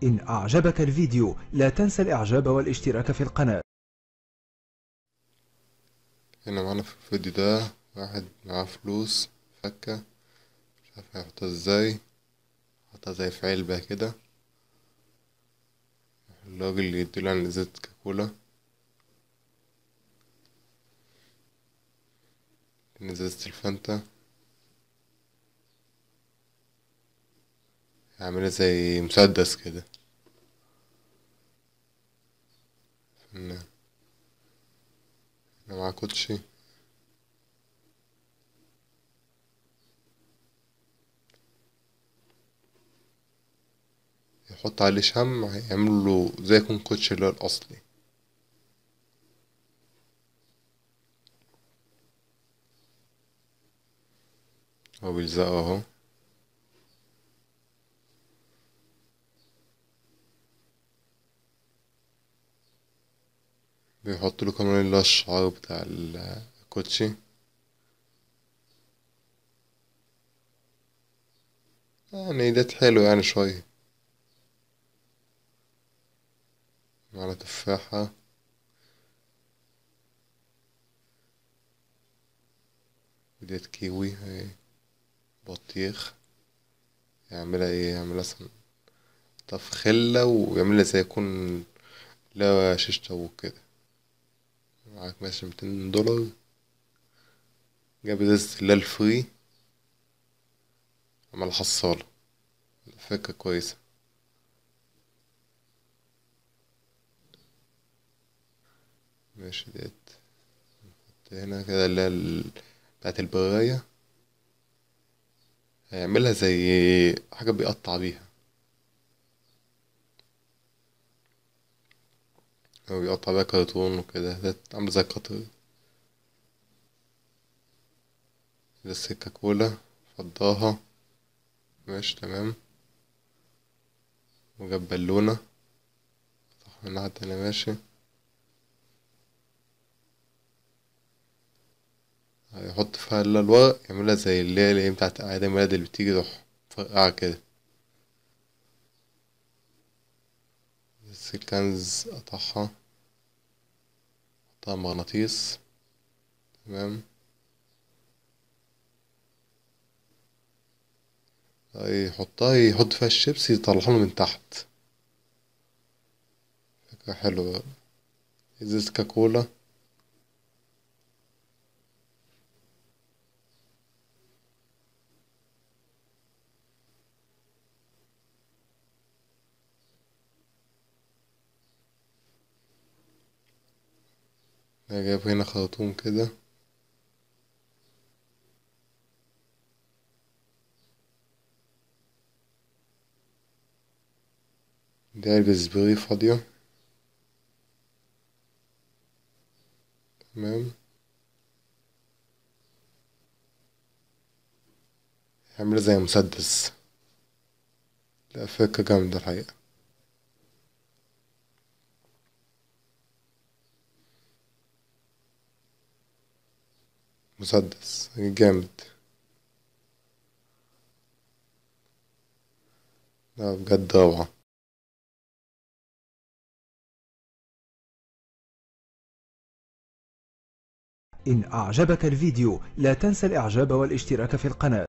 إن أعجبك الفيديو لا تنسى الإعجاب والاشتراك في القناة هنا معانا في الفيديو ده واحد معاه فلوس فكة مش عارف هيحطها ازاي حطها زي في علبة كده الراجل يديله عن ازازة كاكولا ازازة الفانتا عاملة زي مسدس كده فنان هنا معاه كوتشي يحط عليه شمع هيعمل له زي يكون كوتشي اللي هو الأصلي هو بيلزقه اهو بيحط له كمان اللي هو الشعار بتاع الكوتشي يعني ده حلو يعني شوية معنا تفاحة وديت كيوي هي بطيخ يعملها ايه يعملها مثلا تفخلة ويعملها زي يكون لا شيش طاووق كده معاك مثلا ميتين دولار جاب ازازة اللي الفري عمل حصالة فكرة كويسة ماشي ديت نحط هنا كده اللي هي ال- بتاعت البراية هيعملها زي حاجة بيقطع بيها هو بيقطع بيها كرتون وكده ده عاملة زي القطر ده السكة كولا فضاها ماشي تمام وجاب بالونة صح من الناحية التانية ماشي هيحط فيها الا الورق يعملها زي اللي هي اللي هي بتاعت أعياد الميلاد اللي بتيجي تروح فرقعها كده بس الكنز قطعها حطها مغناطيس تمام يحطها يحط فيها الشيبس يطلعها له من تحت فكرة حلوة ازازة كاكولا ده جايب هنا خرطوم كده دي علبة سبراي فاضية تمام يعمل زي مسدس لا فكرة جامدة الحقيقة مسدس جامد لا بجد روعة إن أعجبك الفيديو لا تنسى الإعجاب والاشتراك في القناة